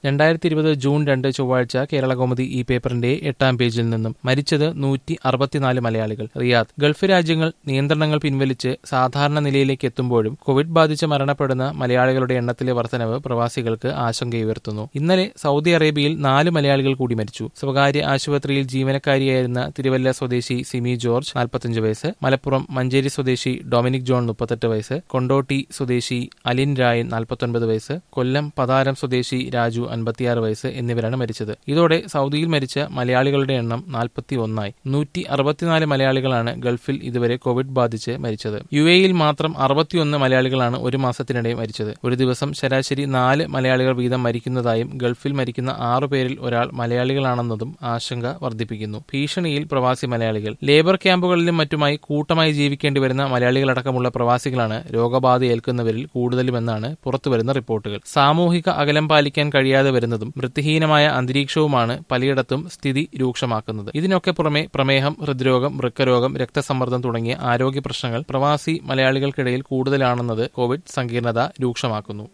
രണ്ടായിരത്തി ഇരുപത് ജൂൺ രണ്ട് ചൊവ്വാഴ്ച കേരളകൗമുദി ഈ പേപ്പറിന്റെ എട്ടാം പേജിൽ നിന്നും മരിച്ചത് നൂറ്റി അറുപത്തിനാല് മലയാളികൾ റിയാദ് ഗൾഫ് രാജ്യങ്ങൾ നിയന്ത്രണങ്ങൾ പിൻവലിച്ച് സാധാരണ നിലയിലേക്ക് എത്തുമ്പോഴും കോവിഡ് ബാധിച്ച് മരണപ്പെടുന്ന മലയാളികളുടെ എണ്ണത്തിലെ വർധനവ് പ്രവാസികൾക്ക് ആശങ്കയുയർത്തുന്നു ഇന്നലെ സൗദി അറേബ്യയിൽ നാല് മലയാളികൾ കൂടി മരിച്ചു സ്വകാര്യ ആശുപത്രിയിൽ ജീവനക്കാരിയായിരുന്ന തിരുവല്ല സ്വദേശി സിമി ജോർജ് നാൽപ്പത്തിയഞ്ച് വയസ്സ് മലപ്പുറം മഞ്ചേരി സ്വദേശി ഡൊമിനിക് ജോൺ മുപ്പത്തെട്ട് വയസ്സ് കൊണ്ടോട്ടി സ്വദേശി അലിൻ രായൻ നാൽപ്പത്തൊൻപത് വയസ്സ് കൊല്ലം പതാരം സ്വദേശി രാജു അൻപത്തിയാറ് വയസ്സ് എന്നിവരാണ് മരിച്ചത് ഇതോടെ സൗദിയിൽ മരിച്ച മലയാളികളുടെ എണ്ണം നാൽപ്പത്തി ഒന്നായി നൂറ്റി അറുപത്തിനാല് മലയാളികളാണ് ഗൾഫിൽ ഇതുവരെ കോവിഡ് ബാധിച്ച് മരിച്ചത് യു എയിൽ മാത്രം അറുപത്തിയൊന്ന് മലയാളികളാണ് ഒരു മാസത്തിനിടെ മരിച്ചത് ഒരു ദിവസം ശരാശരി നാല് മലയാളികൾ വീതം മരിക്കുന്നതായും ഗൾഫിൽ മരിക്കുന്ന ആറു പേരിൽ ഒരാൾ മലയാളികളാണെന്നതും ആശങ്ക വർദ്ധിപ്പിക്കുന്നു ഭീഷണിയിൽ പ്രവാസി മലയാളികൾ ലേബർ ക്യാമ്പുകളിലും മറ്റുമായി കൂട്ടമായി ജീവിക്കേണ്ടി വരുന്ന മലയാളികളടക്കമുള്ള പ്രവാസികളാണ് രോഗബാധ ഏൽക്കുന്നവരിൽ കൂടുതലുമെന്നാണ് പുറത്തുവരുന്ന റിപ്പോർട്ടുകൾ സാമൂഹിക അകലം പാലിക്കാൻ കഴിയാതെ വരുന്നതും വൃത്തിഹീനമായ അന്തരീക്ഷവുമാണ് പലയിടത്തും സ്ഥിതി രൂക്ഷമാക്കുന്നത് ഇതിനൊക്കെ പുറമെ പ്രമേഹം ഹൃദ്രോഗം വൃക്കരോഗം രക്തസമ്മർദ്ദം തുടങ്ങിയ ആരോഗ്യ പ്രശ്നങ്ങൾ പ്രവാസി മലയാളികൾക്കിടയിൽ കൂടുതലാണെന്നത് കോവിഡ് സങ്കീർണത രൂക്ഷമാക്കുന്നു